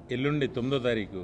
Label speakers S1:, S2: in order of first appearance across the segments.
S1: ఎల్లుండి తొమ్మిదో తారీఖు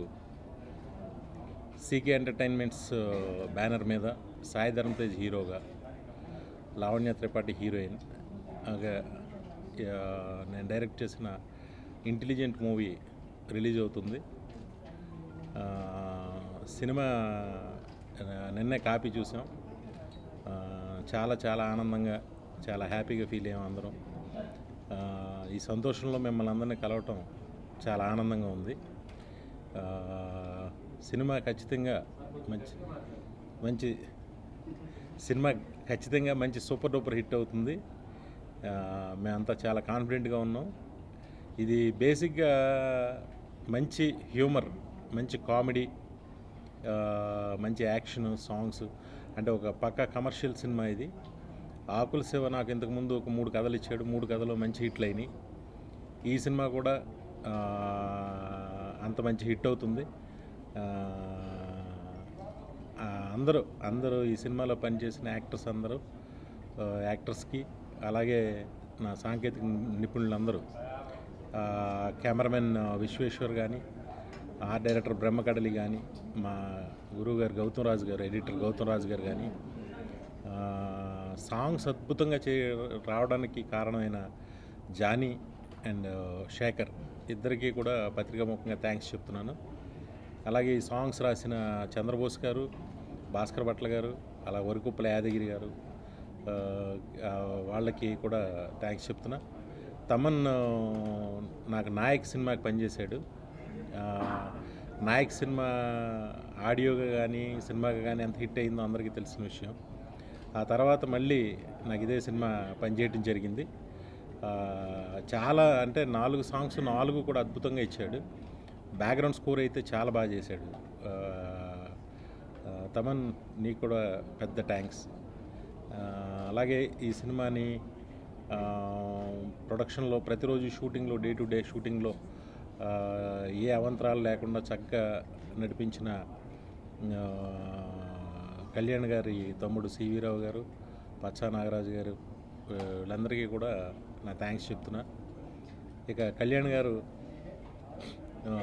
S1: సీకే ఎంటర్టైన్మెంట్స్ బ్యానర్ మీద సాయి ధరమ్ తేజ్ హీరోగా లావణ్య త్రిపాఠి హీరోయిన్ అలాగే ఆ, నేను డైరెక్ట్ చేసిన ఇంటెలిజెంట్ మూవీ రిలీజ్ అవుతుంది ఆ, సినిమా ఆ, నిన్నే కాపీ చూసాం ఆ, చాలా చాలా ఆనందంగా చాలా హ్యాపీగా ఫీల్ అయ్యాం అందరం ఆ, ఈ సంతోషంలో మిమ్మల్ని అందరినీ కలవటం చాలా ఆనందంగా ఉంది ఆ, సినిమా ఖచ్చితంగా మంచి మంచి సినిమా ఖచ్చితంగా మంచి సూపర్ డూపర్ హిట్ అవుతుంది ఆ, మేమంతా చాలా కాన్ఫిడెంట్గా ఉన్నాం ఇది బేసిక్గా మంచి హ్యూమర్ మంచి కామెడీ ఆ, మంచి యాక్షన్ సాంగ్స్ అంటే ఒక పక్క కమర్షియల్ సినిమా ఇది ఆకుల శివ నాకు ఇంతకుముందు ఒక మూడు కథలు ఇచ్చాడు మూడు కథలు మంచి హిట్లు అయినాయి ఈ సినిమా కూడా ఆ, అంత మంచి హిట్ అవుతుంది ఆ, ఆ, అందరూ అందరూ ఈ సినిమాలో పనిచేసిన యాక్టర్స్ అందరూ ఆ, యాక్టర్స్కి అలాగే నా సాంకేతిక నిపుణులందరూ ఆ, కెమెరామెన్ విశ్వేశ్వర్ కానీ ఆర్ట్ డైరెక్టర్ బ్రహ్మకడలి కానీ మా గురువు గారు గౌతమ్ రాజు గారు ఎడిటర్ గౌతమ్ రాజు గారు కానీ ఆ, సాంగ్స్ అద్భుతంగా చే రావడానికి కారణమైన జానీ అండ్ శేఖర్ ఇద్దరికీ కూడా పత్రికాముఖంగా థ్యాంక్స్ చెప్తున్నాను అలాగే ఈ సాంగ్స్ రాసిన చంద్రబోస్ గారు భాస్కర్ భట్ల గారు అలా వరకుప్పల యాదగిరి గారు ఆ, ఆ, వాళ్ళకి కూడా థ్యాంక్స్ చెప్తున్నా తమన్ ఆ, నాకు నాయక్ సినిమాకి పనిచేశాడు ఆ, నాయక్ సినిమా ఆడియోగా కానీ సినిమాగా కానీ ఎంత హిట్ అయిందో అందరికీ తెలిసిన విషయం ఆ తర్వాత మళ్ళీ నాకు ఇదే సినిమా పనిచేయటం జరిగింది ఆ, చాలా అంటే నాలుగు సాంగ్స్ నాలుగు కూడా అద్భుతంగా ఇచ్చాడు బ్యాక్గ్రౌండ్ స్కోర్ అయితే చాలా బాగా చేశాడు ఆ, ఆ, తమన్ నీకు కూడా పెద్ద థ్యాంక్స్ అలాగే ఈ సినిమాని ఆ, ప్రొడక్షన్లో ప్రతిరోజు షూటింగ్లో డే టు డే షూటింగ్లో ఆ, ఏ అవంతరాలు లేకుండా చక్కగా నడిపించిన ఆ, కళ్యాణ్ గారి తమ్ముడు సివిరావు గారు పచ్చా నాగరాజు గారు ఆ, వీళ్ళందరికీ కూడా నా థ్యాంక్స్ చెప్తున్నా ఇక కళ్యాణ్ గారు ఆ,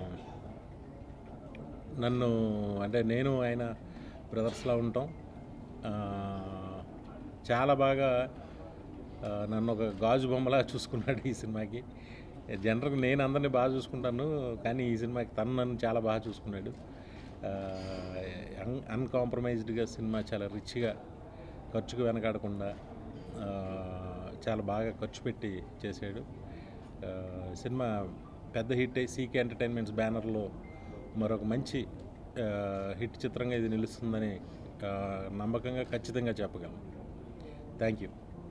S1: నన్ను అంటే నేను ఆయన బ్రదర్స్లా ఉంటాం ఆ, చాలా బాగా ఆ, నన్ను ఒక గాజు బొమ్మలా చూసుకున్నాడు ఈ సినిమాకి జనరల్గా నేను అందరినీ బాగా చూసుకుంటాను కానీ ఈ సినిమాకి తను నన్ను చాలా బాగా చూసుకున్నాడు అన్ అన్కాంప్రమైజ్డ్గా సినిమా చాలా రిచ్గా ఖర్చుకు వెనకాడకుండా ఆ, చాలా బాగా ఖర్చు పెట్టి చేశాడు ఆ, సినిమా పెద్ద హిట్ అయ్యి సీకే ఎంటర్టైన్మెంట్స్ బ్యానర్లో మరొక మంచి ఆ, హిట్ చిత్రంగా ఇది నిలుస్తుందని ఆ, నమ్మకంగా ఖచ్చితంగా చెప్పగలను థ్యాంక్ యూ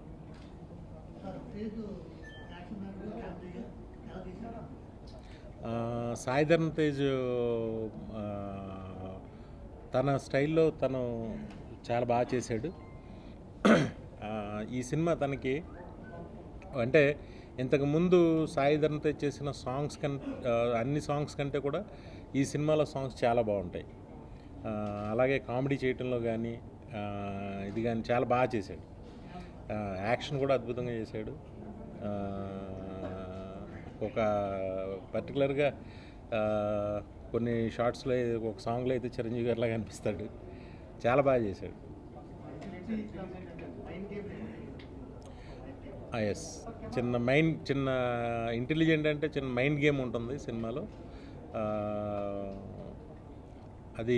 S1: ఆ, సాయి ధరమ్ తేజ్ ఆ, తన స్టైల్లో తను చాలా బాగా చేశాడు ఆ, ఈ సినిమా తనకి అంటే ఇంతకుముందు సాయి ధరమ్ తేజ్ చేసిన సాంగ్స్ కన్ ఆ, అన్ని సాంగ్స్ కంటే కూడా ఈ సినిమాలో సాంగ్స్ చాలా బాగుంటాయి ఆ, అలాగే కామెడీ చేయటంలో కానీ ఆ, ఇది కానీ చాలా బాగా చేశాడు ఆ, యాక్షన్ కూడా అద్భుతంగా చేశాడు ఆ, ఒక పర్టికులర్గా కొన్ని షార్ట్స్లో ఒక సాంగ్లో అయితే చిరంజీవి గారిలాగా అనిపిస్తాడు చాలా బాగా చేశాడు ఎస్ చిన్న మైండ్ చిన్న ఇంటెలిజెంట్ అంటే చిన్న మైండ్ గేమ్ ఉంటుంది సినిమాలో ఆ, అది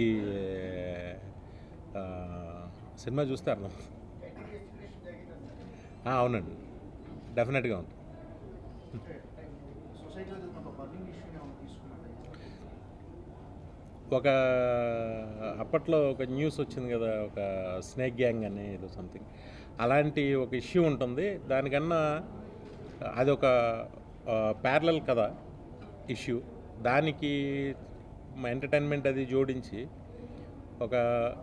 S1: ఆ, సినిమా చూస్తే అర్థం ఆ, అవునండి డెఫినెట్గా ఉంది
S2: సొసైటీలో జరిగిన ఒక బర్నింగ్ ఇష్యూని ఏమైనా తీసుకున్నారా
S1: ఒక అప్పట్లో ఒక న్యూస్ వచ్చింది కదా ఒక స్నేక్ గ్యాంగ్ అని ఏదో సంథింగ్ అలాంటి ఒక ఇష్యూ ఉంటుంది దానికన్నా అది ఒక ప్యారలల్ కదా ఇష్యూ దానికి ఎంటర్టైన్మెంట్ అది జోడించి ఒక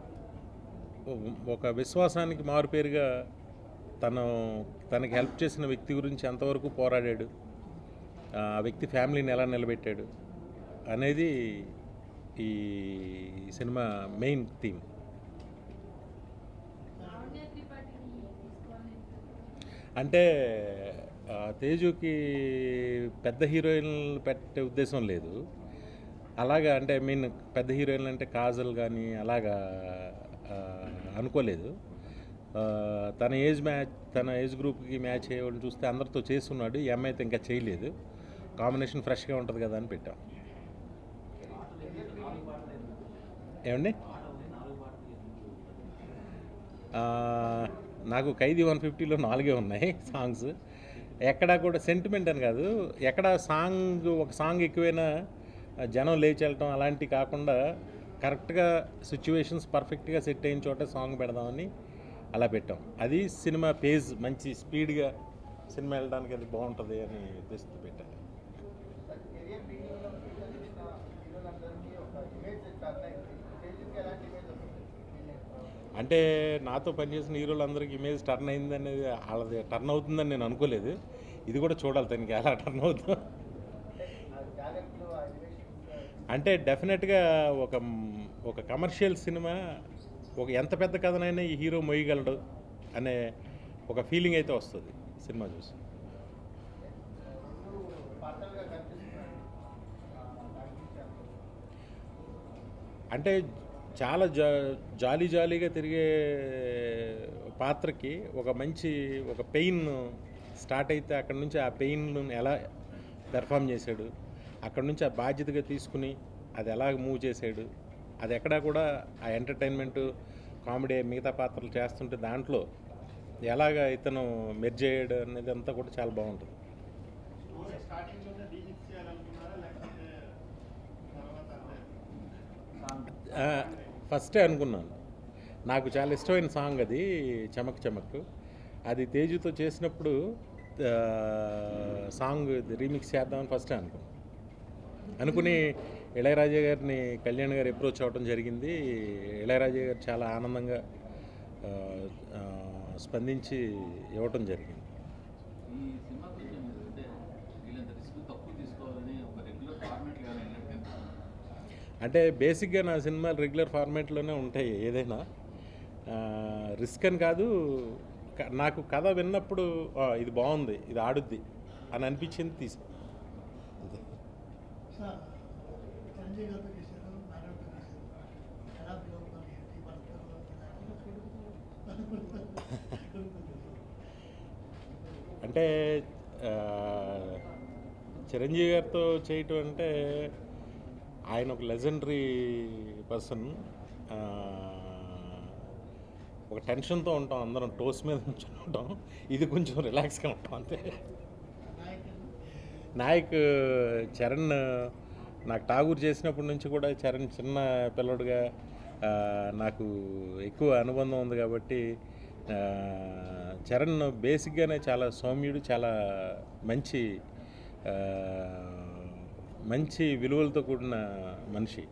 S1: ఒక విశ్వాసానికి మారుపేరుగా తను తనకి హెల్ప్ చేసిన వ్యక్తి గురించి ఎంతవరకు పోరాడాడు ఆ వ్యక్తి ఫ్యామిలీని ఎలా నిలబెట్టాడు అనేది ఈ సినిమా మెయిన్ థీమ్
S3: లావణ్య త్రిపాఠిని తీసుకోవాలని
S1: అంటే ఆ, తేజుకి పెద్ద హీరోయిన్లు పెట్టే ఉద్దేశం లేదు అలాగా అంటే ఐ మీన్ పెద్ద హీరోయిన్లు అంటే కాజల్ కానీ అలాగా ఆ, అనుకోలేదు ఆ, తన ఏజ్ మ్యాచ్ తన ఏజ్ గ్రూప్కి మ్యాచ్ అయ్యేవాళ్ళు చూస్తే అందరితో చేస్తున్నాడు ఈ అమ్మాయి అయితే ఇంకా చేయలేదు కాంబినేషన్ ఫ్రెష్గా ఉంటుంది కదా అని పెట్టాం ఏమండి ఆ, నాకు ఖైదీ వన్ ఫిఫ్టీలో నాలుగే ఉన్నాయి సాంగ్స్ ఎక్కడా కూడా సెంటిమెంట్ అని కాదు ఎక్కడ సాంగ్ ఒక సాంగ్ ఎక్కువైనా ఆ, జనం లేచి వెళ్ళటం అలాంటివి కాకుండా కరెక్ట్గా సిచ్యువేషన్స్ పర్ఫెక్ట్గా సెట్ అయిన చోట సాంగ్ పెడదామని అలా పెట్టాం అది సినిమా పేజ్ మంచి స్పీడ్గా సినిమా వెళ్ళడానికి అది బాగుంటుంది అని ఉద్దేశంతో పెట్టాను
S2: కెరియర్ బిగినింగ్లో మీకు తెలిసిన హీరోలందరికీ ఒక ఇమేజ్ టర్న్ అయింది తేజుకి ఎలాంటి ఇమేజ్ వస్తుంది
S1: అంటే నాతో పనిచేసిన హీరోలందరికీ ఇమేజ్ టర్న్ అయింది అనేది వాళ్ళది టర్న్ అవుతుందని నేను అనుకోలేదు ఇది కూడా చూడాలి తనకి ఎలా టర్న్ అవుతుందో
S2: ఆ టాలెంట్లు ఆ ఎలివేషన్స్
S1: అంటే డెఫినెట్గా ఒక ఒక కమర్షియల్ సినిమా ఒక ఎంత పెద్ద కథనైనా ఈ హీరో మొయ్యగలడు అనే ఒక ఫీలింగ్ అయితే వస్తుంది సినిమా చూసి
S2: రెండు పార్టల్గా కనిపిస్తున్నాయి దాని గురించి అనుకో
S1: అంటే చాలా జా జాలీ జాలీగా తిరిగే పాత్రకి ఒక మంచి ఒక పెయిన్ స్టార్ట్ అయితే అక్కడ నుంచి ఆ పెయిన్ ఎలా పెర్ఫామ్ చేశాడు అక్కడ నుంచి ఆ బాధ్యతగా తీసుకుని అది ఎలా మూవ్ చేశాడు అది ఎక్కడా కూడా ఆ ఎంటర్టైన్మెంట్ కామెడీ మిగతా పాత్రలు చేస్తుంటే దాంట్లో ఎలాగ ఇతను మెర్జ్ అయ్యాడు అనేది అంతా కూడా చాలా బాగుంటుంది
S2: స్టార్టింగ్లోనే డీమిక్స్ చేయాలనుకున్నారా లేకపోతే తర్వాత
S1: ఆ, ఫస్టే అనుకున్నాను నాకు చాలా ఇష్టమైన సాంగ్ అది చమక్ చమక్ అది తేజుతో చేసినప్పుడు ఆ, సాంగ్ రీమిక్స్ చేద్దామని ఫస్టే అనుకున్నాను అనుకుని ఇళయరాజా గారిని కళ్యాణ్ గారు అప్రోచ్ అవ్వడం జరిగింది ఇళయరాజా గారు చాలా ఆనందంగా ఆ, ఆ, స్పందించి ఇవ్వటం జరిగింది
S3: ఈ సినిమా కొంచెం అంటే వీళ్ళంత రిస్క్ తక్కువ తీసుకోవాలని ఒక రెగ్యులర్ ఫార్మాట్ కానీ వెళ్ళినట్టు అనిపిస్తుంది.
S1: అంటే బేసిక్గా నా సినిమాలు రెగ్యులర్ ఫార్మాట్లోనే ఉంటాయి ఏదైనా రిస్క్ అని కాదు క- నాకు కథ విన్నప్పుడు "ఆ, ఇది బాగుంది ఇది ఆడుద్ది అని అనిపించింది తీసా
S4: సార్ చిరంజీవి గారితో చేశారు నారాయణతో చేశారు ఎలా ఫీల్ అవుతున్నారు ఏంటి వాళ్ళతో
S1: అంటే ఆ, చిరంజీవి గారితో చేయటం అంటే ఆయన ఒక లెజెండరీ పర్సన్ ఒక టెన్షన్తో ఉంటాం అందరం టోస్ మీద నుంచొని ఉంటాం ఇది కొంచెం రిలాక్స్గా ఉంటాం అంతే నాయక్ చరణ్ నాకు ఠాగూర్ చేసినప్పటి నుంచి కూడా చరణ్ చిన్న పిల్లడుగా ఆ, నాకు ఎక్కువ అనుబంధం ఉంది కాబట్టి ఆ, చరణ్ బేసిక్గానే చాలా సౌమ్యుడు చాలా మంచి ఆ, మంచి విలువలతో కూడిన మనిషి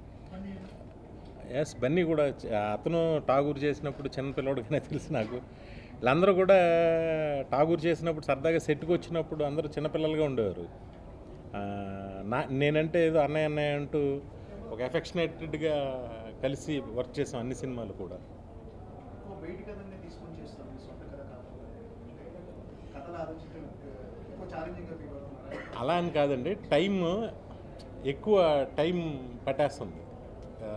S1: ఎస్ బన్నీ కూడా చ- అతను ఠాగూర్ చేసినప్పుడు చిన్న పిల్లోడుగానే తెలుసు నాకు వీళ్ళందరూ కూడా ఠాగూర్ చేసినప్పుడు సరదాగా సెట్కి వచ్చినప్పుడు అందరూ చిన్నపిల్లలుగా ఉండేవారు ఆ, నా నేనంటే ఏదో అన్నయ్య అన్నయ్య అంటూ ఒక ఎఫెక్షనేటెడ్గా కలిసి వర్క్ చేసాం అన్ని సినిమాలు కూడా
S2: ఎక్కువ బయట కథనే తీసుకొని చేస్తాం మీ సొంత కథ కాకుండా కథలు ఆలోచించడం ఎక్కువ ఛాలెంజింగ్గా ఫీల్ అవుతున్నారా
S1: అలా అని కాదండి టైం ఎక్కువ టైం పట్టేస్తుంది ఆ,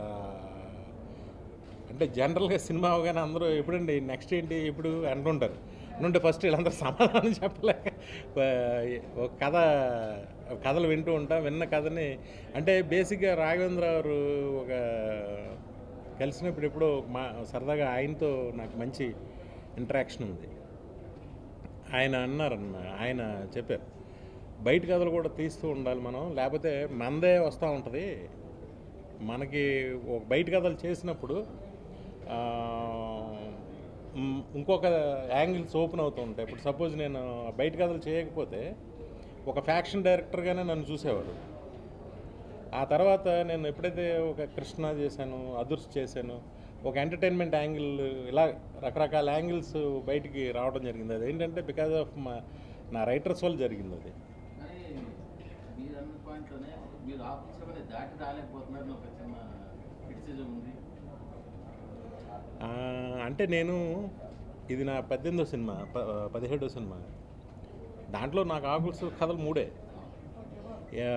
S1: అంటే జనరల్గా సినిమా అవగానే అందరూ ఎప్పుడండి నెక్స్ట్ ఏంటి ఎప్పుడు అంటుంటారు అంటే ఫస్ట్ వీళ్ళందరూ సమాధానం చెప్పలేక ఆ, ఒక కథ కథలు వింటూ ఉంటాం విన్న కథని అంటే బేసిక్గా రాఘవేంద్ర గారు ఒక కలిసినప్పుడు ఎప్పుడో మా సరదాగా ఆయనతో నాకు మంచి ఇంటరాక్షన్ ఉంది ఆయన అన్నారన్న ఆయన చెప్పారు బయట కథలు కూడా తీస్తూ ఉండాలి మనం లేకపోతే మందే వస్తూ ఉంటుంది మనకి ఒక బయట కథలు చేసినప్పుడు ఆ, మ్, ఇంకొక యాంగిల్స్ ఓపెన్ అవుతూ ఉంటాయి ఇప్పుడు సపోజ్ నేను బయట కథలు చేయకపోతే ఒక ఫ్యాక్షన్ డైరెక్టర్గానే నన్ను చూసేవాడు ఆ తర్వాత నేను ఎప్పుడైతే ఒక కృష్ణ చేశాను అదుర్స్ చేశాను ఒక ఎంటర్టైన్మెంట్ యాంగిల్ ఇలా రకరకాల యాంగిల్స్ బయటికి రావడం జరిగింది అది ఏంటంటే బికాజ్ ఆఫ్ మా నా రైటర్స్ వల్ల జరిగింది అది
S3: కానీ మీరు అన్న పాయింట్లోనే మీరు ఆఫీస్లో దాటి రాలేకపోతున్నారని ఒక చిన్న క్రిటిసిజం ఉంది
S1: ఆ, అంటే నేను ఇది నా పద్దెనిమిదో సినిమా ప- పదిహేడో సినిమా దాంట్లో నాకు ఆకుల్స్ కథలు మూడే ఆ,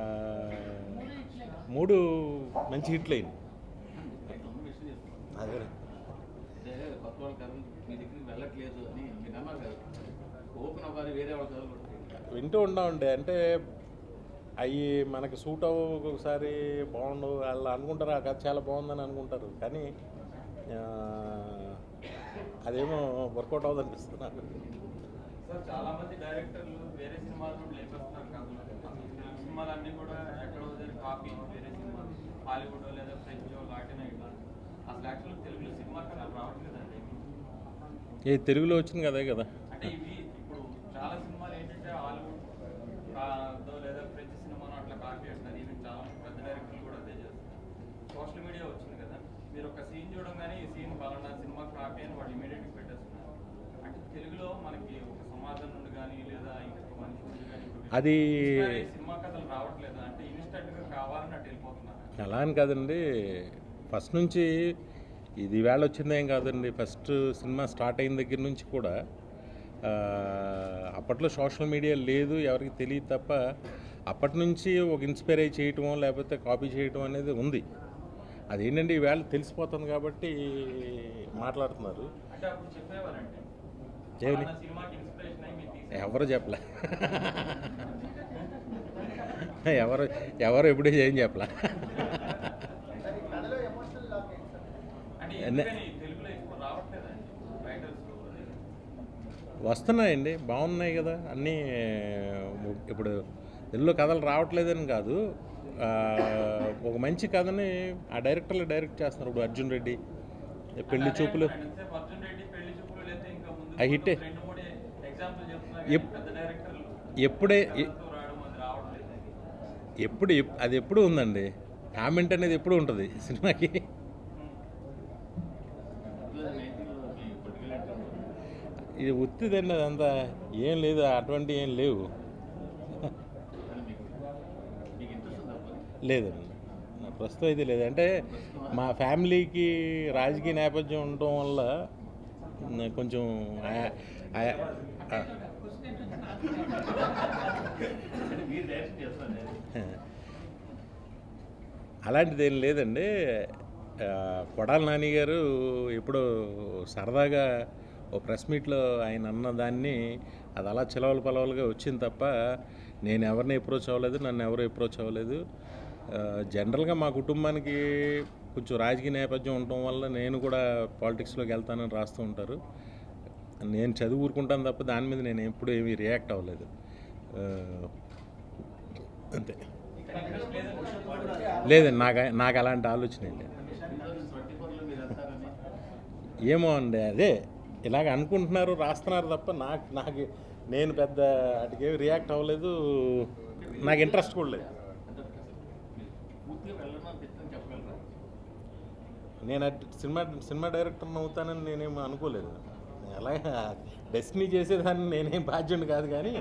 S1: మూడు మంచి హిట్లు అయింది
S3: తొమ్మిది విషయం చెప్తున్నాను
S1: అదే
S3: అంటే కొత్త వాళ్ళ కథలు మీ దగ్గరికి వెళ్ళట్లేదు అని మీరు అన్నారు కదా ఓపెన్ అవ్వాలి వేరే వాళ్ళ కథలు కూడా
S1: వింటూ ఉండామండి అంటే అవి మనకి సూట్ అవ్వ ఒకసారి బాగుండవు వాళ్ళు అనుకుంటారు ఆ కథ చాలా బాగుందని అనుకుంటారు కానీ ఆ, అదేమో వర్కౌట్ అవ్వదు అనిపిస్తుంది నాకు
S5: సార్ చాలా మంది డైరెక్టర్లు వేరే సినిమాల నుండి లేపేస్తున్నారు కాదు అసలు తెలుగు సినిమాలన్నీ కూడా ఎక్కడో దగ్గర కాపీ వేరే సినిమా హాలీవుడ్ లేదా ఫ్రెంచ్ లాటిన్ ఇట్లా అసలు యాక్చువల్ తెలుగులో సినిమా కథలు రావట్లేదండి
S1: ఏ తెలుగులో వచ్చింది కదే కదా
S5: అంటే ఇవి ఇప్పుడు చాలా సినిమాలు ఏంటంటే హాలీవుడ్ ఆ, దో లేదా ఫ్రెంచ్ సినిమాను అట్లా కాపీ చేస్తున్నారు ఈవెన్ చాలా మంది పెద్ద డైరెక్టర్లు కూడా అదే చేస్తున్నారు సోషల్ మీడియా వచ్చింది కదా మీరు ఒక సీన్ చూడంగానే ఈ సీన్ పలానా సినిమా కాపీ అని వాళ్ళు ఇమీడియట్గా పెట్టేస్తున్నారు అంటే తెలుగులో మనకి ఒక సమాజం నుండి కానీ లేదా ఇంకొక మనిషి నుండి కానీ ఇప్పుడు
S1: అది
S5: inspire అయ్యే సినిమా కథలు రావట్లేదు అంటే ఇన్స్టెంట్గా కావాలని అటు వెళ్ళిపోతున్నారు
S1: అలా అని కాదండి ఫస్ట్ నుంచి ఇది వేళ వచ్చిందేం కాదండి ఫస్ట్ సినిమా స్టార్ట్ అయిన దగ్గర నుంచి కూడా ఆ, అప్పట్లో సోషల్ మీడియా లేదు ఎవరికి తెలియదు తప్ప అప్పటి నుంచి ఒక ఇన్స్పైర్ అయ్యి చేయటం లేకపోతే కాపీ చేయటం అనేది ఉంది అదేంటంటే ఈవేళ తెలిసిపోతుంది కాబట్టి మాట్లాడుతున్నారు
S5: అంటే అప్పుడు చెప్పేవారంటే
S1: ఏమని?
S5: పలానా సినిమాకి ఇన్స్పిరేషన్ అయ్యి మీరు తీసే
S1: ఎవరు చెప్పలే ఎవరు ఎవరు ఎప్పుడూ ఏం చెప్పలే
S2: సార్ ఈ కథలో ఎమోషనల్ లాక్ ఏంటి సార్
S5: అంటే
S1: ఎన్నే-
S5: ఎందుకని తెలుగులో ఎక్కువ రావట్లేదండి రైటర్స్
S1: వస్తున్నాయండి బాగున్నాయి కదా అన్నీ ఇప్పుడు తెలుగులో కథలు రావట్లేదని కాదు ఆ, ఒక మంచి కథని ఆ డైరెక్టర్లు డైరెక్ట్ చేస్తున్నారు ఇప్పుడు అర్జున్ రెడ్డి పెళ్లి చూపులు
S5: అర్జున్ రెడ్డి పెళ్లి చూపులు లేదా ఇంకా ముందు
S1: ఆ హిట్టే.
S5: రెండు మూడు ఎగ్జాంపుల్ చెప్తున్నా
S1: ఎప్-
S5: పెద్ద డైరెక్టర్లు
S1: ఎప్పుడే ఎ-
S5: కథలతో రావడం అది రావట్లేదు
S1: ఎప్పుడు ఎప్- అది ఎప్పుడు ఉందండి కామెంట్ అనేది ఎప్పుడు ఉంటుంది సినిమాకి
S3: నైన్టీన్లో మీ పొలిటికల్
S1: ఇది ఉత్తిదండి అదంతా ఏం లేదు అటువంటి ఏం లేవు
S3: మీకు మీకు ఇంట్రెస్ట్ ఉందా పోనీ?
S1: లేదండి నా ప్రస్తుతం అయితే లేదు అంటే మా ఫ్యామిలీకి రాజకీయ నేపథ్యం ఉండటం వల్ల నా కొంచెం ఆ- ఆ- ఆ-
S3: అంటే మీరు డైరెక్షన్ చేస్తారు
S1: అలాంటిది ఏం లేదండి ఆ, కొడాల నాని గారు ఎప్పుడో సరదాగా ఓ ప్రెస్ మీట్లో ఆయన అన్న దాన్ని అది అలా చిలవలు పలవలుగా వచ్చింది తప్ప నేను ఎవరిని అప్రోచ్ అవ్వలేదు నన్ను ఎవరు అప్రోచ్ అవ్వలేదు ఆ, జనరల్గా మా కుటుంబానికి కొంచెం రాజకీయ నేపథ్యం ఉండటం వల్ల నేను కూడా పాలిటిక్స్లోకి వెళ్తానని రాస్తూ ఉంటారు నేను చదువు ఊరుకుంటాను తప్ప దాని మీద నేను ఎప్పుడు ఏమీ రియాక్ట్ అవ్వలేదు ఆ, అంతే
S5: ఇంట్రెస్ట్ లేదండి
S1: లేదండి నాకు నాకు అలాంటి ఆలోచన ఏంటి
S3: టూ థౌజండ్ ట్వంటీ ఫోర్లో మీరు వెళ్తారని
S1: ఏమో అండి అదే ఇలాగ అనుకుంటున్నారు రాస్తున్నారు తప్ప నాకు నాకు నేను పెద్ద వాటికి రియాక్ట్ అవ్వలేదు నాకు ఇంట్రెస్ట్ కూడా లేదు
S3: అంటే అసలు మీరు పూర్తిగా వెళ్ళడం అనిపిస్తుంది చెప్పగలరా
S1: నేను అట్ సినిమా సినిమా డైరెక్టర్ అవుతానని నేనేం అనుకోలేదు అలాగే డెస్టినీ చేసేదాన్ని నేనేం బాధ్యుని కాదు కానీ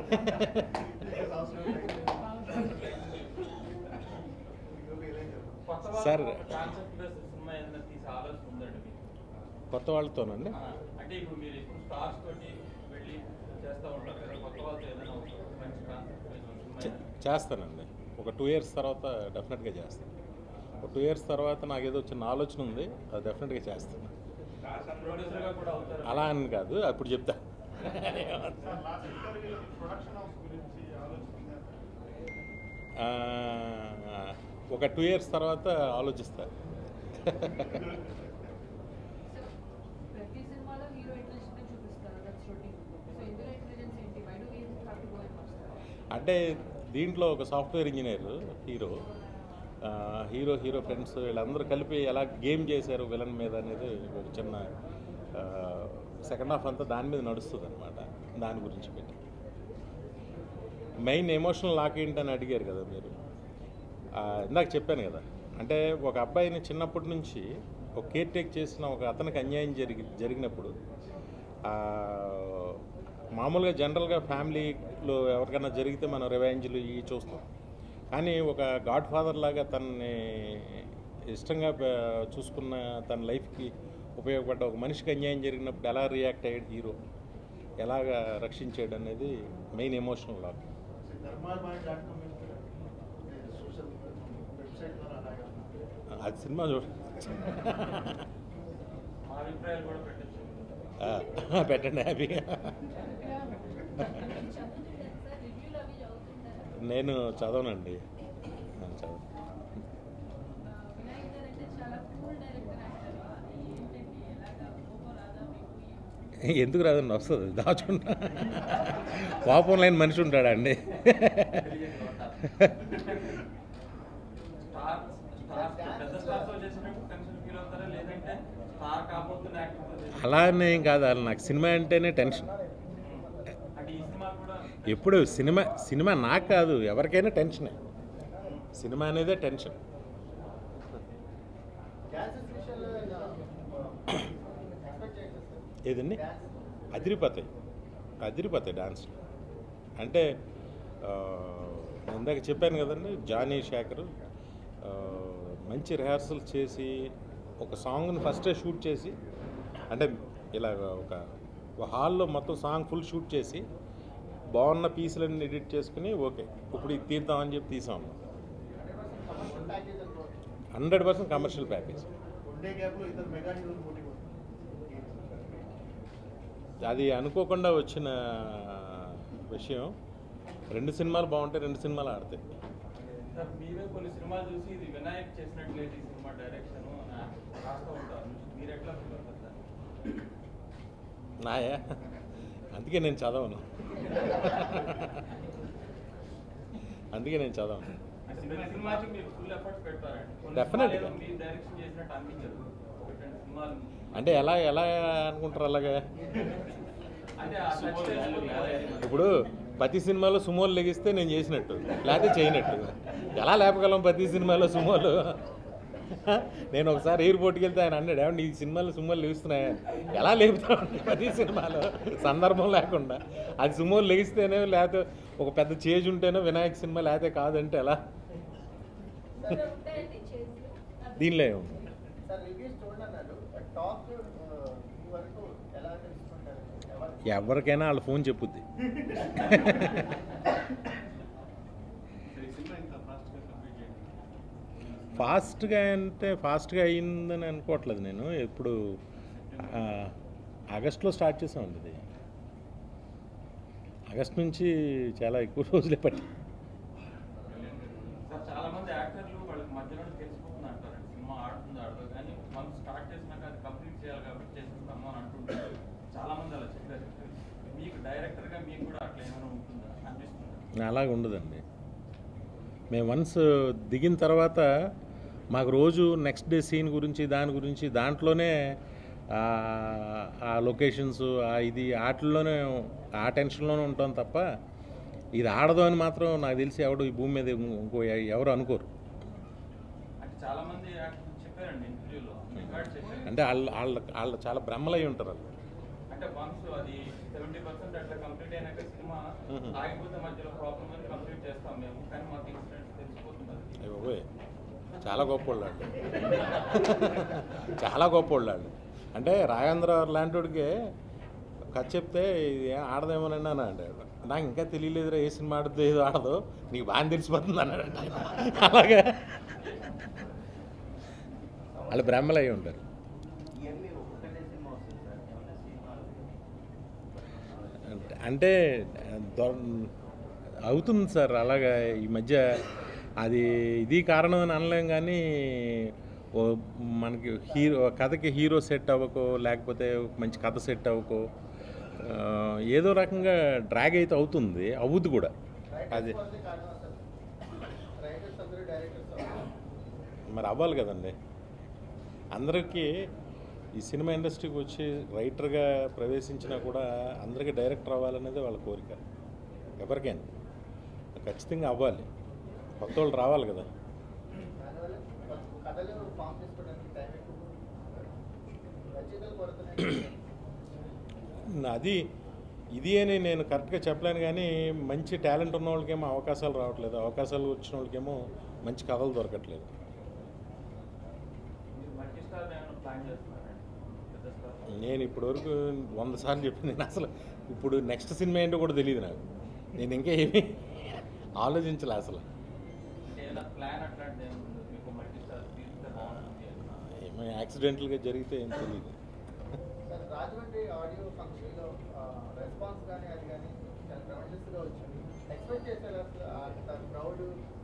S5: కొత్త
S1: సార్.
S5: కాన్సెప్ట్ బేస్ సినిమా ఏదైనా తీసే ఆలోచన ఉందండి మీకు
S1: కొత్త వాళ్ళతోనండి
S5: ఆ, అంటే ఇప్పుడు మీరు ఇప్పుడు స్టార్స్ తోటి వెళ్ళి చేస్తూ ఉంటారు కదా కొత్త వాళ్ళతో ఏదైనా ఒక మంచి కాన్సెప్ట్ బేస్ సినిమా
S1: చే- చేస్తానండి ఒక టూ ఇయర్స్ తర్వాత డెఫినెట్గా చేస్తాను ఒక టూ ఇయర్స్ తర్వాత నాకు ఏదో చిన్న ఆలోచన ఉంది అది డెఫినెట్గా చేస్తాను
S5: ప్రొడ్యూసర్గా కూడా అవుతారు
S1: అలా అని కాదు అప్పుడు చెప్తా ఆ, ఒక టూ ఇయర్స్ తర్వాత ఆలోచిస్తా
S6: ప్రతి సినిమాలో హీరో ఇంటెలిజెన్స్ చూపిస్తారు దట్స్ రొటీన్ సో ఇందులో ఇంటెలిజెన్స్ ఏంటి why do we have to go and watch
S1: అంటే దీంట్లో ఒక సాఫ్ట్వేర్ ఇంజనీర్ హీరో ఆ, హీరో హీరో ఫ్రెండ్స్ వీళ్ళందరూ కలిపి ఎలా గేమ్ చేశారు విలన్ మీద అనేది ఒక చిన్న సెకండ్ హాఫ్ అంతా దాని మీద నడుస్తుంది అనమాట దాని గురించి పెట్టి మెయిన్ ఎమోషనల్ లాక్ ఏంటని అడిగారు కదా మీరు ఆ, ఇందాక చెప్పాను కదా అంటే ఒక అబ్బాయిని చిన్నప్పటి నుంచి ఒక కేర్ టేక్ చేసిన ఒక అతనికి అన్యాయం జరిగి జరిగినప్పుడు ఆ, మామూలుగా జనరల్గా ఫ్యామిలీలో ఎవరికైనా జరిగితే మనం రివెంజ్లు ఇవి చూస్తాం కానీ ఒక గాడ్ ఫాదర్ లాగా తనని ఇష్టంగా ప- చూసుకున్న తన లైఫ్కి ఉపయోగపడ్డ ఒక మనిషికి అన్యాయం జరిగినప్పుడు ఎలా రియాక్ట్ అయ్యాడు హీరో ఎలాగ రక్షించాడు అనేది మెయిన్ ఎమోషనల్ లాక్
S2: ధర్మాల్ boy dot com social website ద్వారా అలాగే
S1: అది సినిమా చూడ
S5: మా అభిప్రాయాలు కూడా పెట్టచ్చు
S1: ఆ, పెట్టండి హ్యాపీగా
S6: రివ్యూలు అవి చదువుతుంటారా
S1: నేను చదవనండి నేను చదవను
S6: వినాయక్ గారు అంటే చాలా కూల్ డైరెక్టర్ అంటారు ఏంటండి ఎలాగా కోపం రాదా మీకు
S1: ఎందుకు రాదండి వస్తుంది దాచుకుంటా కోపం లేని మనిషి ఉంటాడా అండి
S5: స్టార్ స్టార్ పెద్ద స్టార్ తో చేసినప్పుడు టెన్షన్ ఫీల్ అవుతారా లేదంటే స్టార్ కాబోతున్న యాక్టర్ తో చేసిన
S1: అలా అని ఏం కాదు అలా నాకు సినిమా అంటేనే టెన్షన్
S5: అంటే ఈ సినిమా కూడా
S1: ఎప్పుడు సినిమా సినిమా నాకు కాదు ఎవరికైనా టెన్షనే సినిమా అనేదే టెన్షన్
S2: డాన్సెస్ విషయంలో ఎక్స్పెక్ట్ చేయొచ్చు సార్
S1: ఏదండి అదిరిపోతాయి అదిరిపోతాయి డాన్స్లు అంటే ఆ, ఇందాక చెప్పాను కదండి జానీ శేఖర్ ఆ, మంచి రిహార్సల్ చేసి ఒక సాంగ్ని ఫస్టే షూట్ చేసి అంటే ఇలా ఒక ఒక హాల్లో మొత్తం సాంగ్ ఫుల్ షూట్ చేసి బాగున్న పీసులన్నీ ఎడిట్ చేసుకుని ఓకే ఇప్పుడు ఇది తీద్దామని చెప్పి తీసాం
S2: కమర్షియల్ ప్యాకేజ్ అనుకోవచ్చు
S1: హండ్రెడ్ పర్సెంట్ కమర్షియల్ ప్యాకేజ్
S2: ఉండే గ్యాప్లో ఇద్దరు మెగా హీరోలు పోటీ పడుతున్నారు
S1: అది అనుకోకుండా వచ్చిన విషయం రెండు సినిమాలు బాగుంటాయి రెండు సినిమాలు ఆడతాయి
S5: సార్ మీరే కొన్ని సినిమాలు చూసి ఇది వినాయక్ చేసినట్లేదు ఈ సినిమా డైరెక్షన్ రాస్తూ ఉంటారు మీరు ఎట్లా ఫీల్ అవుతారు సార్
S1: నాయా అందుకే నేను చదవను అందుకే నేను చదవను
S5: ప్రతి సినిమాకి మీరు ఫుల్ ఎఫర్ట్స్ పెడతారండి కొన్ని
S1: Definitely.
S5: సినిమాలు ఏదో మీరు డైరెక్షన్ చేసినట్టు అనిపించదు ఒకటి రెండు సినిమాలు
S1: అంటే ఎలా ఎలా అనుకుంటారు అలాగా
S5: అంటే ఆ touch తెలిసిపోతుంది.
S1: ఇప్పుడు ప్రతి సినిమాలో సుమోలు లెగిస్తే నేను చేసినట్టు లేకపోతే చేయనట్టు ఎలా లేపగలం ప్రతి సినిమాలో సుమోలు నేను ఒకసారి ఎయిర్పోర్ట్కి వెళ్తే ఆయన అన్నాడు ఏమండి ఈ సినిమాలో సుమోలు లెగుస్తున్నాయి ఎలా లేపుతామండి ప్రతి సినిమాలో సందర్భం లేకుండా అది సుమోలు లెగిస్తేనే లేకపోతే ఒక పెద్ద చేజ్ ఉంటేనే వినాయక సినిమా లేకపోతే కాదంటే ఎలా
S6: సరే ఉంటాయండి చేసి
S1: దీనిలో ఏముంది
S2: సార్ రివ్యూస్ చూడండి అన్నారు టాక్ మీ వరకు ఎలా తెలుసుకుంటారు ఎవరు
S1: ఎవరికైనా వాళ్ళ ఫోన్ చెప్పుద్ది ఫాస్ట్గా అంటే ఫాస్ట్గా అయిందని అనుకోవట్లేదు నేను ఇప్పుడు ఆ, ఆగస్ట్లో స్టార్ట్ చేసామండి ఇది ఆగస్ట్ నుంచి చాలా ఎక్కువ రోజులే పట్టి
S5: సార్ చాలా మంది యాక్టర్లు వాళ్ళకి మధ్యలో తెలిసిపోతుంది అంటారండి సినిమా ఆడుతుంది ఆడదు కానీ మనం స్టార్ట్ చేసినాక అది కంప్లీట్ చేయాలి కాబట్టి చేసేస్తాము అని అంటుంటారు చాలా మంది అలా చెప్పారు మీకు డైరెక్టర్గా మీకు కూడా అట్లా ఏమైనా ఉంటుందా అనిపిస్తుందా
S1: అలాగ ఉండదండి మేము వన్స్ దిగిన తర్వాత మాకు రోజు నెక్స్ట్ డే సీన్ గురించి దాని గురించి దాంట్లోనే ఆ- ఆ లొకేషన్స్ ఆ ఇది వాటిల్లోనే ఆ టెన్షన్లోనే ఉంటాం తప్ప ఇది ఆడదు అని మాత్రం నాకు తెలిసి ఎవడు ఈ భూమి మీద ఇంకో ఎవరు అనుకోరు
S5: అంటే చాలా మంది యాక్టర్లు చెప్పారండి ఇంటర్వ్యూలో రికార్డ్ చెప్పారు
S1: అంటే వాళ్ళు వాళ్ళ వాళ్ళు చాలా భ్రమలై ఉంటారు వాళ్ళు
S5: అంటే వన్స్ అది సెవెంటీ పర్సెంట్ అట్లా కంప్లీట్ అయినాక సినిమా
S1: మ్మ్.
S5: ఆగిపోతే మధ్యలో ప్రాబ్లమ్ అని కంప్లీట్ చేస్తాం మేము కానీ మాకు ఇన్సిడెంట్ తెలిసిపోతుంది అది.
S1: అయ్య బాబోయ్ చాలా గొప్పోళ్ళు వాళ్ళు చాలా గొప్పోళ్ళు వాళ్ళు అంటే రాఘేంద్ర లాంటి వాడికి కథ చెప్తే ఇది ఏం ఆడదేమోనండి అని అంటాడు నాకు ఇంకా తెలియలేదురా ఏ సినిమా ఆడుతుందో ఏదో ఆడదో నీకు బాగా తెలిసిపోతుంది అన్నాడు ఆయన అలాగా వాళ్ళు బ్రహ్మలు అయి ఉంటారు
S2: ఇవన్నీ ఒక్కటే సినిమా వస్తుంది సార్ ఏమైనా సినిమాలు
S1: అంటే- అంటే దొ- అవుతుంది సార్ అలాగా ఈ మధ్య అది ఇది కారణం అని అనలేం కానీ ఓ మనకి హీరో కథకి హీరో సెట్ అవ్వకో లేకపోతే ఒక మంచి కథ సెట్ అవ్వకో ఆ, ఏదో రకంగా డ్రాగ్ అయితే అవుతుంది అవుద్ది కూడా అది
S2: రైటర్స్ వల్లే కారణం సార్ రైటర్స్ అందరూ డైరెక్టర్స్
S1: మరి అవ్వాలి కదండి అందరికీ ఈ సినిమా ఇండస్ట్రీకి వచ్చి రైటర్గా ప్రవేశించినా కూడా అందరికీ డైరెక్టర్ అవ్వాలనేది వాళ్ళ కోరిక ఎవరికైనా ఖచ్చితంగా అవ్వాలి కొత్త వాళ్ళు రావాలి కదా
S2: దానివల్ల కథలు ఫామ్ చేసుకోవడానికి టైం ఎక్కువ రచయితలు కొడుతున్నాయి
S1: అది ఇది అని నేను కరెక్ట్గా చెప్పలేను కానీ మంచి టాలెంట్ ఉన్న వాళ్ళకేమో అవకాశాలు రావట్లేదు అవకాశాలు వచ్చిన వాళ్ళకేమో మంచి కథలు దొరకట్లేదు
S5: మీరు మల్టీ స్టార్ ఏమైనా ప్లాన్ చేస్తున్నారండి పెద్ద స్టార్
S1: నేను ఇప్పటివరకు వంద సార్లు చెప్పింది నేను అసలు ఇప్పుడు నెక్స్ట్ సినిమా ఏంటో కూడా తెలియదు నాకు నేను ఇంకా ఏమీ ఆలోచించలే అసలు
S5: అంటే ఏదైనా ప్లాన్ అట్లాంటిది ఏముంది మీకు మల్టీ స్టార్ తీస్తే బాగుంటుంది అని.
S1: ఏమో యాక్సిడెంటల్గా జరిగితే ఏం తెలియదు
S2: సార్ రాజమండ్రి ఆడియో ఫంక్షన్లో రెస్పాన్స్ కానీ అది కానీ చాలా ట్రమెండస్గా వచ్చింది ఎక్స్పెక్ట్ చేశారు అంత క్రౌడ్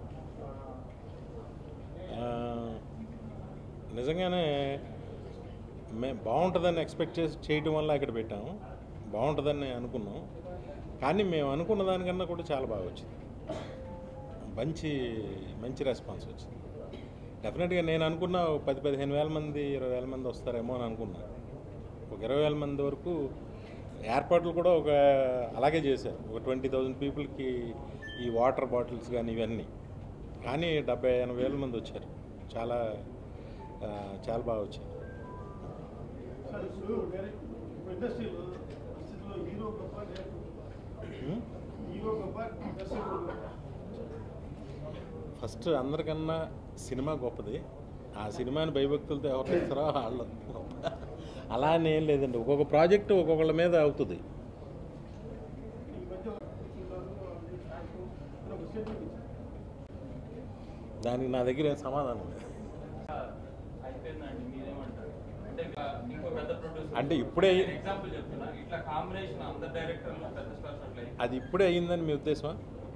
S1: ఆ, నిజంగానే మే బాగుంటుందని ఎక్స్పెక్ట్ చేసి చేయటం వల్ల అక్కడ పెట్టాము బాగుంటుందని అనుకున్నాం కానీ మేము అనుకున్న దానికన్నా కూడా చాలా బాగా వచ్చింది మంచి మంచి రెస్పాన్స్ వచ్చింది డెఫినెట్గా నేను అనుకున్న ఒక పది పదిహేను వేల మంది ఇరవై వేల మంది వస్తారేమో అని అనుకున్నా ఒక ఇరవై వేల మంది వరకు ఏర్పాట్లు కూడా ఒక అలాగే చేశారు ఒక ట్వంటీ థౌజండ్ పీపుల్కి ఈ వాటర్ బాటిల్స్ కానీ ఇవన్నీ కానీ డెబ్బై ఎనభై వేల మంది వచ్చారు చాలా ఆ, చాలా బాగా వచ్చారు
S4: సార్ ఇప్పుడు డైరెక్ట్ ఇండస్ట్రీలో పరిస్థితిలో హీరో గొప్ప డైరెక్టర్ గొప్ప
S1: ఉం?
S4: హీరో గొప్ప దర్శకుడు గొప్ప
S1: ఫస్ట్ అందరికన్నా సినిమా గొప్పది ఆ సినిమాని భయభక్తులతో ఎవరు ఇస్తారో వాళ్ళు గొప్ప అలా అని ఏం లేదండి ఒక్కొక్క ప్రాజెక్టు ఒక్కొక్కళ్ళ మీద అవుతుంది
S4: ఈ మధ్య కూర్చున్నారు అది నాకు ఒక స్టేట్మెంట్ ఇచ్చారు
S1: దానికి నా దగ్గర ఏం సమాధానం లేదు
S5: అయిపోయిందండి మీరేమంటారు అంటే ఇక ఇంకో పెద్ద ప్రొడ్యూసర్
S1: అంటే ఇప్పుడే-
S5: ఎగ్జాంపుల్ చెప్తున్నా ఇట్లా కాంబినేషన్ అందరు డైరెక్టర్లు పెద్ద స్టార్స్ అట్లా అయ్యి-
S1: అది ఇప్పుడే అయ్యిందని మీ ఉద్దేశమా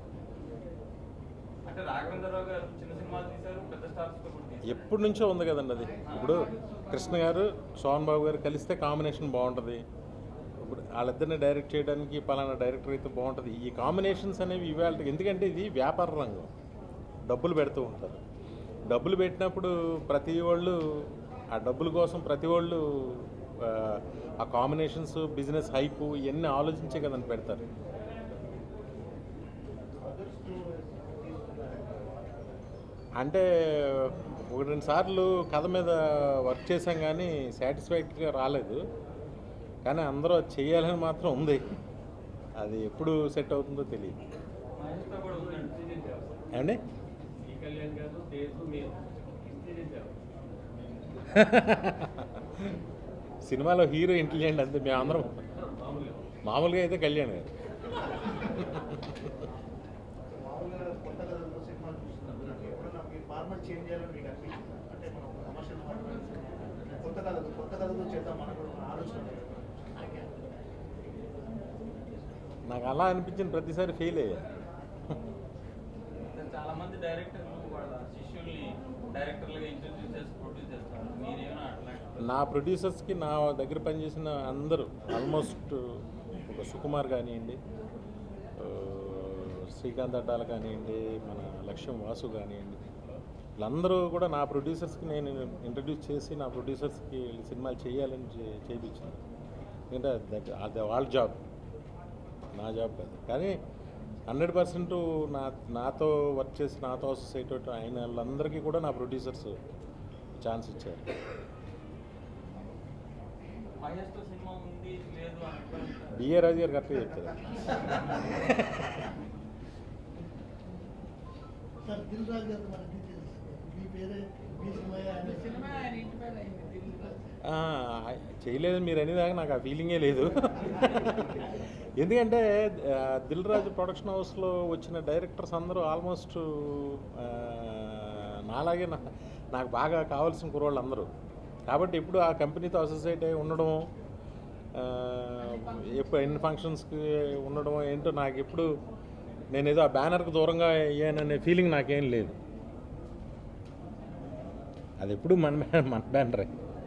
S5: అంటే రాఘవేంద్రరావు గారు చిన్న సినిమాలు తీశారు పెద్ద స్టార్స్ తో కూడా తీశారు
S1: ఎప్పటి నుంచో ఉంది కదండి అది ఇప్పుడు కృష్ణ గారు సోహన్ బాబు గారు కలిస్తే కాంబినేషన్ బాగుంటుంది ఇప్పుడు వాళ్ళిద్దరిని డైరెక్ట్ చేయడానికి పలానా డైరెక్టర్ అయితే బాగుంటుంది ఈ కాంబినేషన్స్ అనేవి ఇవాళ ఎందుకంటే ఇది వ్యాపార రంగం డబ్బులు పెడుతూ ఉంటారు డబ్బులు పెట్టినప్పుడు ప్రతి వాళ్ళు ఆ డబ్బుల కోసం ప్రతి వాళ్ళు ఆ, ఆ కాంబినేషన్స్ బిజినెస్ హైపు ఇవన్నీ ఆలోచించే కదండి పెడతారు అంటే ఒక రెండు సార్లు కథ మీద వర్క్ చేసాం కానీ సాటిస్ఫైడ్గా రాలేదు కానీ అందరూ అది చేయాలని మాత్రం ఉంది అది ఎప్పుడు సెట్ అవుతుందో తెలియదు
S5: మహేష్ తో కూడా ఉందండి
S1: ఏమండి
S5: ఈ కళ్యాణ్ గారు దేశం మీరు
S1: సినిమాలో హీరో ఇంటెలిజెంట్ అంతే మేము అందరం మామూలుగా అయితే కళ్యాణ్ గారు
S2: మామూలుగా కొత్త కథలో సినిమాలు చూస్తున్నప్పుడు ఎప్పుడన్నా మీ ఫార్మల్ చేంజ్ చేయాలని మీకు అనిపించింది అంటే మనం కమర్షియల్ కొత్త కథలు కొత్త కథలు చేద్దాం మనకు ఒక ఆలోచన ఉంది కదా.
S1: నాకు అలా అనిపించిన ప్రతిసారి ఫెయిల్ అయ్యా
S5: చాలా మంది డైరెక్టర్లు వాళ్ళ శిష్యుల్ని డైరెక్టర్లుగా ఇంట్రడ్యూస్ చేసి ప్రొడ్యూస్ చేస్తారు మీరేమైనా అట్లా
S1: నా ప్రొడ్యూసర్స్కి నా దగ్గర పనిచేసిన అందరూ ఆల్మోస్ట్ ఒక సుకుమార్ కానివ్వండి ఆ, శ్రీకాంత్ అడ్డాల కానివ్వండి మన లక్ష్యం వాసు కానివ్వండి వీళ్ళందరూ కూడా నా ప్రొడ్యూసర్స్కి నేను ఇంట్రడ్యూస్ చేసి నా ప్రొడ్యూసర్స్కి సినిమాలు చేయాలని చే- చేయించాను ఎందుకంటే దట్ అది వాళ్ళ జాబ్ నా జాబ్ కాదు కానీ హండ్రెడ్ పర్సెంట్ నా నాతో వర్క్ చేసి నాతో అసోసియేట్ అయిన వాళ్ళందరికీ కూడా నా ప్రొడ్యూసర్స్ ఛాన్స్ ఇచ్చారు
S5: మహేష్ తో సినిమా ఉంది లేదు అని అనుకుంటారు.
S1: బిఏ రాజు గారు కరెక్ట్గా చెప్తారు
S4: సార్ దిల్ రాజు గారు మన డీటెయిల్స్ మీ పేరే మీ సినిమా ఆయన సినిమా ఆయన ఇంటి పేరు అయింది దిల్ రాజు
S1: ఆ, చేయలేదు మీరు అనేదాకా నాకు ఆ ఫీలింగే లేదు ఎందుకంటే ఆ, దిల్ రాజు ప్రొడక్షన్ హౌస్లో వచ్చిన డైరెక్టర్స్ అందరూ ఆల్మోస్ట్ ఆ, నాలాగే నా నాకు బాగా కావాల్సిన కుర్రోళ్ళు అందరూ కాబట్టి ఇప్పుడు ఆ కంపెనీతో అసోసియేట్ అయి ఉండడం ఆ, ఎప్పుడు ఎన్ని ఫంక్షన్స్కి ఉండడం ఏంటో నాకు ఎప్పుడు నేను ఏదో ఆ బ్యానర్కి దూరంగా అయ్యాననే ఫీలింగ్ నాకేం లేదు అది ఎప్పుడు మన బ్యా- మన బ్యానరే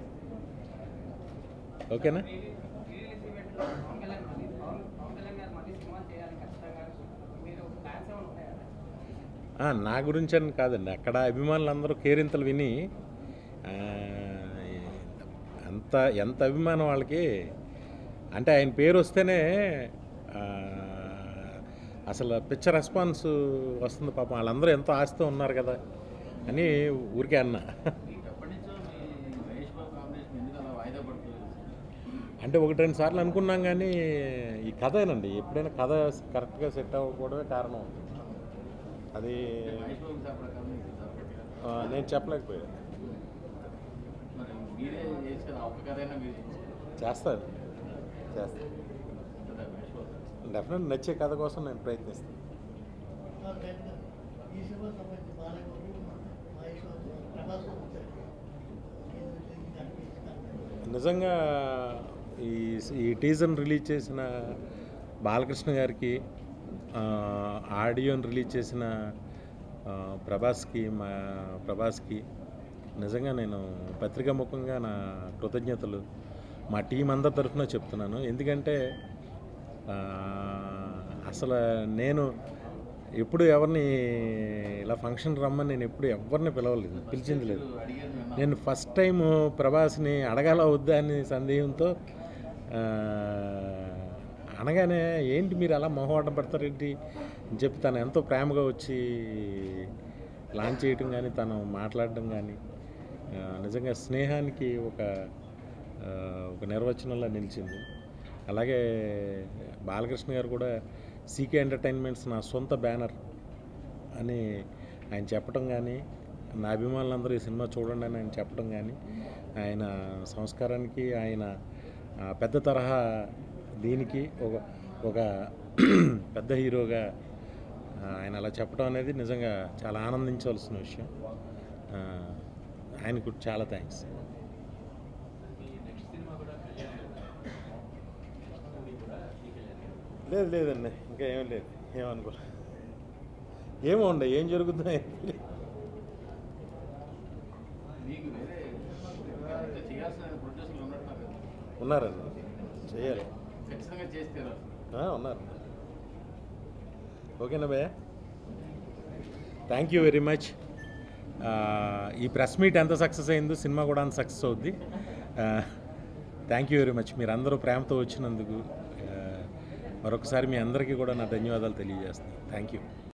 S1: ఓకేనా
S7: రిలీజ్ ఈవెంట్లో పవన్ కళ్యాణ్ మళ్ళీ పవన్ పవన్ కళ్యాణ్ గారు మళ్ళీ సినిమా చేయాలి ఖచ్చితంగా మీరు ప్లాన్స్ ఏమైనా ఉంటాయా
S1: ఆ, నా గురించి అని కాదండి అక్కడ అభిమానులందరూ కేరింతలు విని ఆ, అంత ఎంత అభిమానం వాళ్ళకి అంటే ఆయన పేరు వస్తేనే ఆ, అసలు పిచ్చ రెస్పాన్స్ వస్తుంది పాపం వాళ్ళందరూ ఎంతో ఆశతో ఉన్నారు కదా అని ఊరికే అన్నా
S3: ఎప్పటి నుంచో మీ మహేష్ బాబు కాంబినేషన్ ఎందుకు అలా వాయిదా పడుతుంది
S1: అంటే ఒకటి రెండు సార్లు అనుకున్నాం కానీ ఈ కథేనండి ఎప్పుడైనా కథ కరెక్ట్గా సెట్ అవ్వకపోవడమే కారణం అవుతుంది అది
S3: మహేష్ బాబు సార్ ప్రకారం మీకు సపరేట్గా
S1: ఆ, నేను చెప్పలేకపోయాను
S3: మరి మీరే చేసి కదా ఒక్క కథ అయినా మీరు చేసుకోవాలి
S1: చేస్తాను చేస్తాను డెఫినెట్ నచ్చే కథ కోసం నేను ప్రయత్నిస్తాను
S4: ఈ సినిమా సంబంధించి బాలయ్య మహేష్ బాబు ప్రభాస్ వచ్చారు ఇది అనిపిస్తుంది
S1: నిజంగా ఈ ఈ టీజర్ని రిలీజ్ చేసిన బాలకృష్ణ గారికి ఆ, ఆడియోని రిలీజ్ చేసిన ఆ, ప్రభాస్కి మా ప్రభాస్కి నిజంగా నేను పత్రికా ముఖంగా నా కృతజ్ఞతలు మా టీం అందరి తరఫున చెప్తున్నాను ఎందుకంటే ఆ, అసలు నేను ఎప్పుడు ఎవరిని ఇలా ఫంక్షన్ రమ్మని నేను ఎప్పుడు ఎవరిని పిలవలేదు పిలిచింది లేదు
S3: అడిగేది విన్నాం.
S1: నేను ఫస్ట్ టైం ప్రభాస్ని అడగాల వద్దా అని సందేహంతో ఆ, అనగానే ఏంటి మీరు అలా మొహమాటం పడతారేంటి అని చెప్పి తను ఎంతో ప్రేమగా వచ్చి లాంచ్ చేయటం కానీ తను మాట్లాడడం కానీ ఆ, నిజంగా స్నేహానికి ఒక ఆ, ఒక నిర్వచనంలా నిలిచింది అలాగే బాలకృష్ణ గారు కూడా సీకే ఎంటర్టైన్మెంట్స్ నా సొంత బ్యానర్ అని ఆయన చెప్పడం కానీ నా అభిమానులందరూ ఈ సినిమా చూడండి అని ఆయన చెప్పడం కానీ ఆయన సంస్కారానికి ఆయన ఆ, పెద్ద తరహా దీనికి ఒక ఒక పెద్ద హీరోగా ఆ, ఆయన అలా చెప్పడం అనేది నిజంగా చాలా ఆనందించవలసిన విషయం ఆ, ఆయనకు చాలా థ్యాంక్స్ లేదు లేదండి ఇంకా ఏం లేదు ఏమనుకో ఏమో ఉండే ఏం జరుగుతుందో ఏం తెలియదు.
S3: మీకు వేరే ఇంకా చేయాల్సిన ప్రొడ్యూసర్లు ఉన్నట్టున్నారు కదా
S1: ఉన్నారండి చేయాలి
S3: ఖచ్చితంగా చేస్తారు
S1: ఆ, ఉన్నారు ఓకేనా భయ్య థ్యాంక్ యూ వెరీ మచ్ ఈ ప్రెస్ మీట్ ఎంత సక్సెస్ అయిందో సినిమా కూడా అంత సక్సెస్ అవుద్ది థ్యాంక్ యూ వెరీ మచ్ మీరు అందరూ ప్రేమతో వచ్చినందుకు ఆ, మరొకసారి మీ అందరికీ కూడా నా ధన్యవాదాలు తెలియజేస్తాను థ్యాంక్ యూ